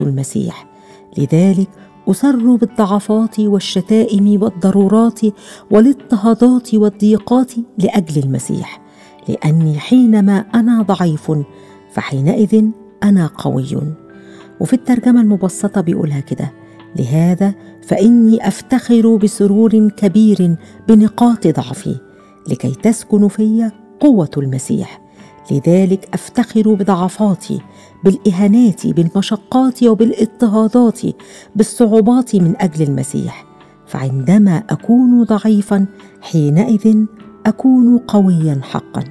المسيح لذلك أسر بالضعفات والشتائم والضرورات والاضطهادات والضيقات لأجل المسيح لأني حينما أنا ضعيف فحينئذ أنا قوي وفي الترجمة المبسطة بيقولها كده لهذا فإني أفتخر بسرور كبير بنقاط ضعفي لكي تسكن في قوة المسيح لذلك أفتخر بضعفاتي بالإهانات بالمشقات وبالاضطهادات بالصعوبات من أجل المسيح فعندما أكون ضعيفا حينئذ أكون قويا حقا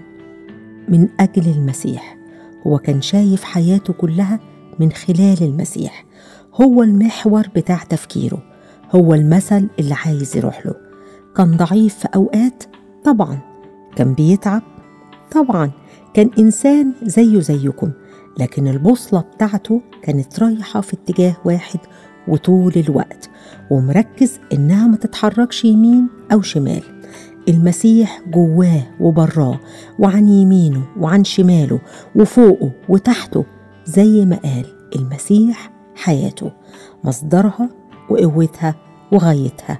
من أجل المسيح هو كان شايف حياته كلها من خلال المسيح هو المحور بتاع تفكيره هو المثل اللي عايز يروح له كان ضعيف في أوقات طبعا كان بيتعب طبعا كان إنسان زيه زيكم لكن البوصلة بتاعته كانت رايحة في اتجاه واحد وطول الوقت ومركز إنها ما تتحركش يمين أو شمال المسيح جواه وبراه وعن يمينه وعن شماله وفوقه وتحته زي ما قال المسيح حياته مصدرها وقوتها وغايتها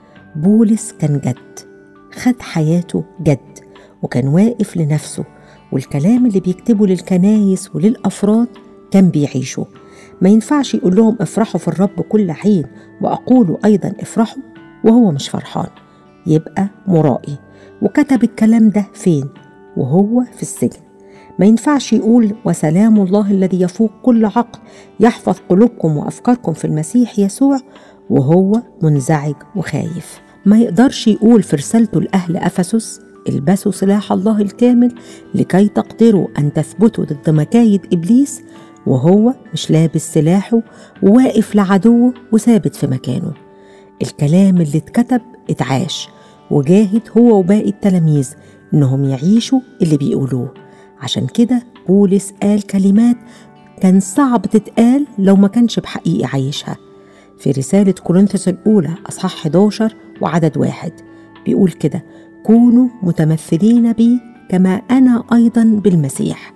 بولس كان جد خد حياته جد وكان واقف لنفسه والكلام اللي بيكتبه للكنايس وللأفراد كان بيعيشه ما ينفعش يقول لهم افرحوا في الرب كل حين وأقول أيضا افرحوا وهو مش فرحان يبقى مرائي وكتب الكلام ده فين وهو في السجن ما ينفعش يقول وسلام الله الذي يفوق كل عقل يحفظ قلوبكم وافكاركم في المسيح يسوع وهو منزعج وخايف ما يقدرش يقول في رسالته لاهل افسس البسوا سلاح الله الكامل لكي تقدروا ان تثبتوا ضد مكايد ابليس وهو مش لابس سلاحه وواقف لعدوه وثابت في مكانه الكلام اللي اتكتب اتعاش وجاهد هو وباقي التلاميذ انهم يعيشوا اللي بيقولوه عشان كده بولس قال كلمات كان صعب تتقال لو ما كانش بحقيقي عايشها في رسالة كورنثوس الأولى أصحاح 11 وعدد واحد بيقول كده كونوا متمثلين بي كما أنا أيضا بالمسيح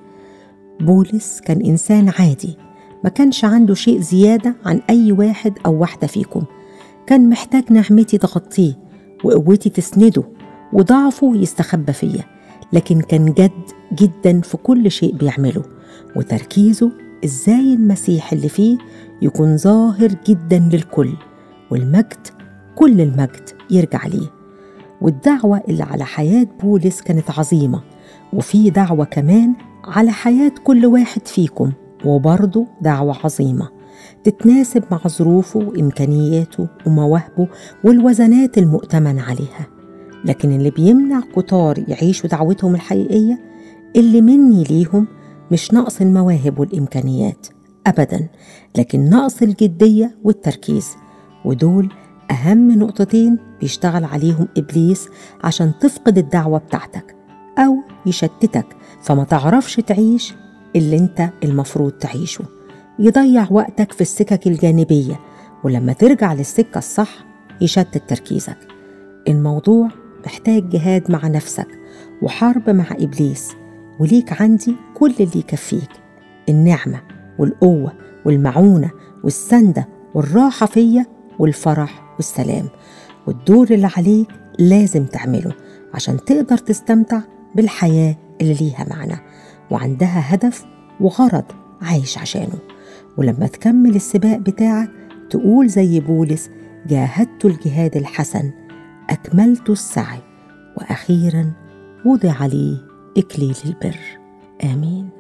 بولس كان إنسان عادي ما كانش عنده شيء زيادة عن أي واحد أو واحدة فيكم كان محتاج نعمتي تغطيه وقوتي تسنده وضعفه يستخبى فيا لكن كان جد جدا في كل شيء بيعمله وتركيزه ازاي المسيح اللي فيه يكون ظاهر جدا للكل والمجد كل المجد يرجع ليه والدعوة اللي على حياة بولس كانت عظيمة وفي دعوة كمان على حياة كل واحد فيكم وبرضه دعوة عظيمة تتناسب مع ظروفه وإمكانياته ومواهبه والوزنات المؤتمن عليها لكن اللي بيمنع كتار يعيشوا دعوتهم الحقيقية اللي مني ليهم مش نقص المواهب والإمكانيات أبدا لكن نقص الجدية والتركيز ودول أهم نقطتين بيشتغل عليهم إبليس عشان تفقد الدعوة بتاعتك أو يشتتك فما تعرفش تعيش اللي انت المفروض تعيشه يضيع وقتك في السكك الجانبية ولما ترجع للسكة الصح يشتت تركيزك الموضوع محتاج جهاد مع نفسك وحرب مع إبليس وليك عندي كل اللي يكفيك النعمة والقوة والمعونة والسندة والراحة فيا والفرح والسلام والدور اللي عليك لازم تعمله عشان تقدر تستمتع بالحياة اللي ليها معنى وعندها هدف وغرض عايش عشانه ولما تكمل السباق بتاعك تقول زي بولس جاهدت الجهاد الحسن أكملت السعي وأخيرا وضع لي إكليل البر آمين